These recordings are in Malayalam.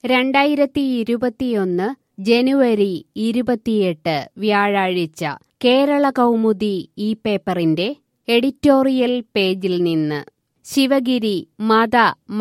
രണ്ടായിരത്തി ഇരുപത്തിയൊന്ന് ജനുവരി ഇരുപത്തിയെട്ട് വ്യാഴാഴ്ച കേരള കൗമുദി ഈ പേപ്പറിന്റെ എഡിറ്റോറിയൽ പേജിൽ നിന്ന് ശിവഗിരി മത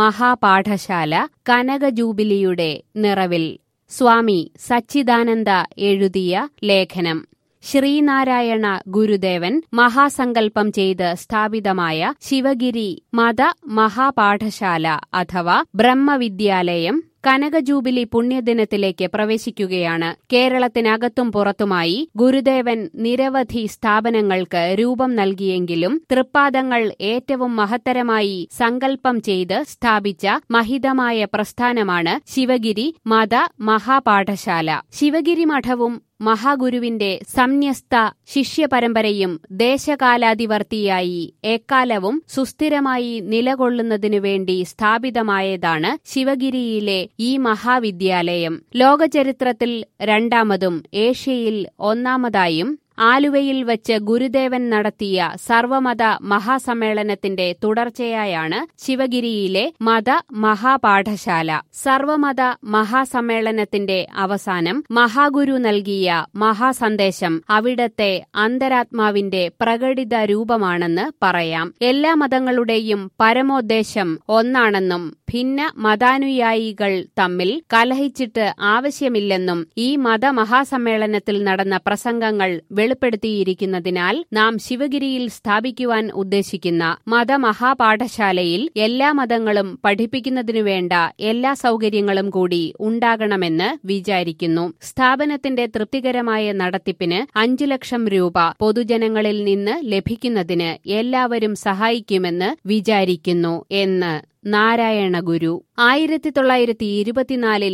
മഹാപാഠശാല കനക ജൂബിലിയുടെ നിറവിൽ സ്വാമി സച്ചിദാനന്ദ എഴുതിയ ലേഖനം ശ്രീനാരായണ ഗുരുദേവൻ മഹാസങ്കല്പം ചെയ്ത് സ്ഥാപിതമായ ശിവഗിരി മത മഹാപാഠശാല അഥവാ ബ്രഹ്മവിദ്യാലയം കനക ജൂബിലി പുണ്യദിനത്തിലേക്ക് പ്രവേശിക്കുകയാണ് കേരളത്തിനകത്തും പുറത്തുമായി ഗുരുദേവൻ നിരവധി സ്ഥാപനങ്ങൾക്ക് രൂപം നൽകിയെങ്കിലും തൃപ്പാദങ്ങൾ ഏറ്റവും മഹത്തരമായി സങ്കല്പം ചെയ്ത് സ്ഥാപിച്ച മഹിതമായ പ്രസ്ഥാനമാണ് ശിവഗിരി മത മഹാപാഠശാല ശിവഗിരി മഠവും മഹാഗുരുവിന്റെ സംന്യസ്ത ശിഷ്യപരമ്പരയും ദേശകാലാധിവർത്തിയായി എക്കാലവും സുസ്ഥിരമായി നിലകൊള്ളുന്നതിനു വേണ്ടി സ്ഥാപിതമായതാണ് ശിവഗിരിയിലെ ഈ മഹാവിദ്യാലയം ലോകചരിത്രത്തിൽ രണ്ടാമതും ഏഷ്യയിൽ ഒന്നാമതായും ആലുവയിൽ വച്ച് ഗുരുദേവൻ നടത്തിയ സർവമത മഹാസമ്മേളനത്തിന്റെ തുടർച്ചയായാണ് ശിവഗിരിയിലെ മത മഹാപാഠശാല സർവമത മഹാസമ്മേളനത്തിന്റെ അവസാനം മഹാഗുരു നൽകിയ മഹാസന്ദേശം അവിടത്തെ അന്തരാത്മാവിന്റെ പ്രകടിത രൂപമാണെന്ന് പറയാം എല്ലാ മതങ്ങളുടെയും പരമോദ്ദേശം ഒന്നാണെന്നും ഭിന്ന മതാനുയായികൾ തമ്മിൽ കലഹിച്ചിട്ട് ആവശ്യമില്ലെന്നും ഈ മതമഹാസമ്മേളനത്തിൽ നടന്ന പ്രസംഗങ്ങൾ വെളിപ്പെടുത്തിയിരിക്കുന്നതിനാൽ നാം ശിവഗിരിയിൽ സ്ഥാപിക്കുവാൻ ഉദ്ദേശിക്കുന്ന മതമഹാപാഠശാലയിൽ എല്ലാ മതങ്ങളും പഠിപ്പിക്കുന്നതിനു വേണ്ട എല്ലാ സൗകര്യങ്ങളും കൂടി ഉണ്ടാകണമെന്ന് വിചാരിക്കുന്നു സ്ഥാപനത്തിന്റെ തൃപ്തികരമായ നടത്തിപ്പിന് അഞ്ചു ലക്ഷം രൂപ പൊതുജനങ്ങളിൽ നിന്ന് ലഭിക്കുന്നതിന് എല്ലാവരും സഹായിക്കുമെന്ന് വിചാരിക്കുന്നു എന്ന് നാരായണ ഗുരു ആയിരത്തി തൊള്ളായിരത്തി ഇരുപത്തിനാലിൽ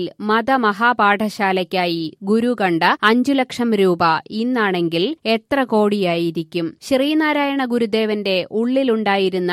മതമഹാപാഠശാലയ്ക്കായി ഗുരു കണ്ട അഞ്ചു ലക്ഷം രൂപ ഇന്നാണെങ്കിൽ എത്ര കോടിയായിരിക്കും ശ്രീനാരായണ ഗുരുദേവന്റെ ഉള്ളിലുണ്ടായിരുന്ന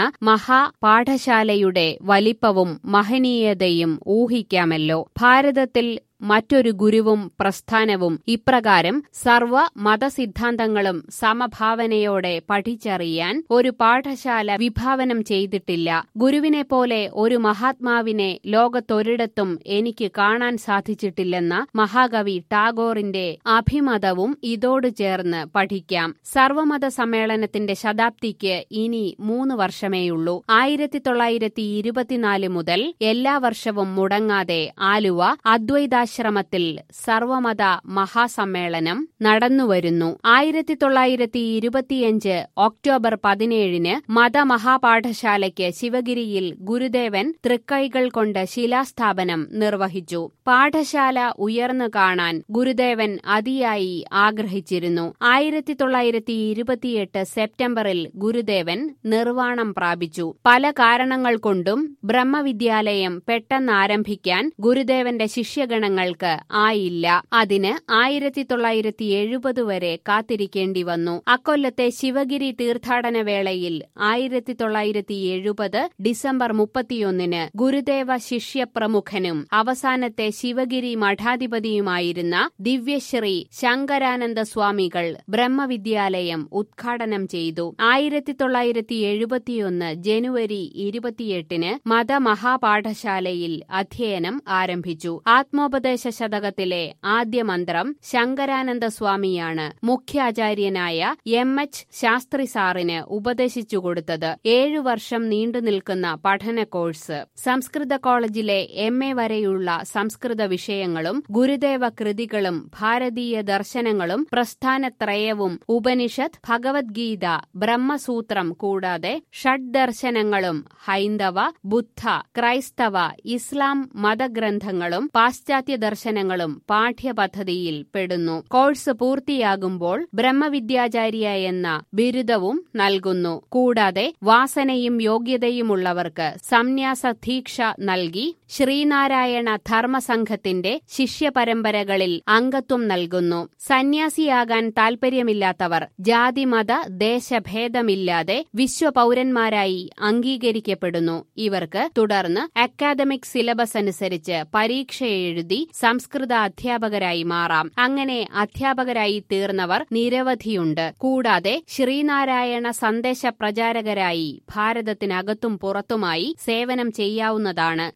മഹാപാഠശാലയുടെ വലിപ്പവും മഹനീയതയും ഊഹിക്കാമല്ലോ ഭാരതത്തിൽ മറ്റൊരു ഗുരുവും പ്രസ്ഥാനവും ഇപ്രകാരം സർവ മതസിദ്ധാന്തങ്ങളും സമഭാവനയോടെ പഠിച്ചറിയാൻ ഒരു പാഠശാല വിഭാവനം ചെയ്തിട്ടില്ല ഗുരുവിനെ പോലെ ഒരു മഹാത്മാവിനെ ലോകത്തൊരിടത്തും എനിക്ക് കാണാൻ സാധിച്ചിട്ടില്ലെന്ന മഹാകവി ടാഗോറിന്റെ അഭിമതവും ഇതോട് ചേർന്ന് പഠിക്കാം സർവമത സമ്മേളനത്തിന്റെ ശതാബ്ദിക്ക് ഇനി മൂന്ന് വർഷമേയുള്ളൂ ആയിരത്തി തൊള്ളായിരത്തി ഇരുപത്തിനാല് മുതൽ എല്ലാ വർഷവും മുടങ്ങാതെ ആലുവ അദ്വൈതാശ ആശ്രമത്തിൽ സർവമത മഹാസമ്മേളനം നടന്നുവരുന്നു ആയിരത്തി തൊള്ളായിരത്തി ഇരുപത്തിയഞ്ച് ഒക്ടോബർ പതിനേഴിന് മതമഹാപാഠശാലയ്ക്ക് ശിവഗിരിയിൽ ഗുരുദേവൻ തൃക്കൈകൾ കൊണ്ട് ശിലാസ്ഥാപനം നിർവഹിച്ചു പാഠശാല ഉയർന്നു കാണാൻ ഗുരുദേവൻ അതിയായി ആഗ്രഹിച്ചിരുന്നു ആയിരത്തി തൊള്ളായിരത്തി ഇരുപത്തിയെട്ട് സെപ്റ്റംബറിൽ ഗുരുദേവൻ നിർവാണം പ്രാപിച്ചു പല കാരണങ്ങൾ കൊണ്ടും ബ്രഹ്മവിദ്യാലയം പെട്ടെന്ന് ആരംഭിക്കാൻ ഗുരുദേവന്റെ ശിഷ്യഗണങ്ങൾ നിങ്ങൾക്ക് ആയില്ല അതിന് ആയിരത്തി തൊള്ളായിരത്തി എഴുപത് വരെ കാത്തിരിക്കേണ്ടി വന്നു അക്കൊല്ലത്തെ ശിവഗിരി തീർത്ഥാടന വേളയിൽ ആയിരത്തി തൊള്ളായിരത്തി എഴുപത് ഡിസംബർ മുപ്പത്തിയൊന്നിന് ഗുരുദേവ ശിഷ്യപ്രമുഖനും അവസാനത്തെ ശിവഗിരി മഠാധിപതിയുമായിരുന്ന ദിവ്യശ്രീ ശങ്കരാനന്ദ സ്വാമികൾ ബ്രഹ്മവിദ്യാലയം ഉദ്ഘാടനം ചെയ്തു ആയിരത്തി തൊള്ളായിരത്തി എഴുപത്തിയൊന്ന് ജനുവരി ഇരുപത്തിയെട്ടിന് മതമഹാപാഠശാലയിൽ അധ്യയനം ആരംഭിച്ചു ആത്മോപദേശ ശതകത്തിലെ ആദ്യ മന്ത്രം ശങ്കരാനന്ദ സ്വാമിയാണ് മുഖ്യാചാര്യനായ എം എച്ച് ശാസ്ത്രി സാറിന് ഉപദേശിച്ചു കൊടുത്തത് ഏഴു വർഷം നീണ്ടുനിൽക്കുന്ന പഠന കോഴ്സ് സംസ്കൃത കോളേജിലെ എം എ വരെയുള്ള സംസ്കൃത വിഷയങ്ങളും ഗുരുദേവ കൃതികളും ഭാരതീയ ദർശനങ്ങളും പ്രസ്ഥാനത്രയവും ഉപനിഷത്ത് ഭഗവത്ഗീത ബ്രഹ്മസൂത്രം കൂടാതെ ഷഡ്ദർശനങ്ങളും ഹൈന്ദവ ബുദ്ധ ക്രൈസ്തവ ഇസ്ലാം മതഗ്രന്ഥങ്ങളും പാശ്ചാത്യ ദർശനങ്ങളും പാഠ്യപദ്ധതിയിൽ പെടുന്നു കോഴ്സ് പൂർത്തിയാകുമ്പോൾ ബ്രഹ്മവിദ്യാചാര്യ എന്ന ബിരുദവും നൽകുന്നു കൂടാതെ വാസനയും യോഗ്യതയുമുള്ളവർക്ക് സംന്യാസ ദീക്ഷ നൽകി ശ്രീനാരായണ ധർമ്മസംഘത്തിന്റെ ശിഷ്യപരമ്പരകളിൽ അംഗത്വം നൽകുന്നു സന്യാസിയാകാൻ താൽപര്യമില്ലാത്തവർ ജാതിമത ദേശഭേദമില്ലാതെ വിശ്വപൌരന്മാരായി അംഗീകരിക്കപ്പെടുന്നു ഇവർക്ക് തുടർന്ന് അക്കാദമിക് സിലബസ് അനുസരിച്ച് പരീക്ഷ എഴുതി സംസ്കൃത അധ്യാപകരായി മാറാം അങ്ങനെ അധ്യാപകരായി തീർന്നവർ നിരവധിയുണ്ട് കൂടാതെ ശ്രീനാരായണ സന്ദേശ പ്രചാരകരായി ഭാരതത്തിനകത്തും പുറത്തുമായി സേവനം ചെയ്യാവുന്നതാണ് ഈ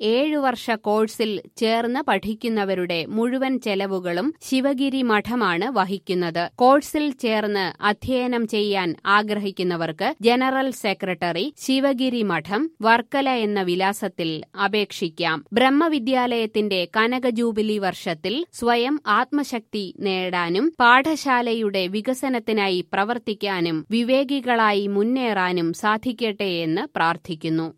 ഏഴു വർഷ കോഴ്സിൽ ചേർന്ന് പഠിക്കുന്നവരുടെ മുഴുവൻ ചെലവുകളും ശിവഗിരി മഠമാണ് വഹിക്കുന്നത് കോഴ്സിൽ ചേർന്ന് അധ്യയനം ചെയ്യാൻ ആഗ്രഹിക്കുന്നവർക്ക് ജനറൽ സെക്രട്ടറി ശിവഗിരി മഠം വർക്കല എന്ന വിലാസത്തിൽ അപേക്ഷിക്കാം ബ്രഹ്മവിദ്യാലയത്തിന്റെ കനക ജൂബിലി വർഷത്തിൽ സ്വയം ആത്മശക്തി നേടാനും പാഠശാലയുടെ വികസനത്തിനായി പ്രവർത്തിക്കാനും വിവേകികളായി മുന്നേറാനും സാധിക്കട്ടെ എന്ന് പ്രാർത്ഥിക്കുന്നു